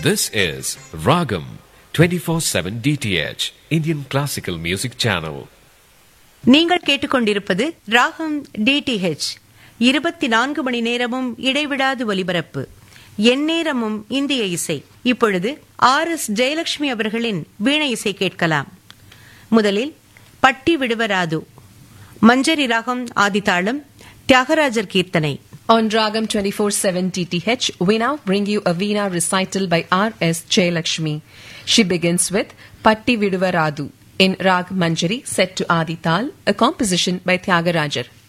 This is Ragam 24/7 DTH Indian Classical Music Channel. நீங்கள் கேட்டுக்கொண்டிருப்பது ராகம் டிடிஹெச் இருபத்தி நான்கு மணி நேரமும் இடைவிடாது ஒலிபரப்பு எந்நேரமும் இந்திய இசை இப்பொழுது ஆர் எஸ் ஜெயலட்சுமி அவர்களின் வீணை இசை கேட்கலாம் முதலில் பட்டி விடுவராது மஞ்சரி ராகம் ஆதிதாளம் தியாகராஜர் கீர்த்தனை On Ragam 24/7 TTH, we now bring you a Veena recital by R.S. Jayalakshmi. She begins with Patti Viduvaradu in Rag Manjari set to Adi Tal, a composition by Tyagarajar.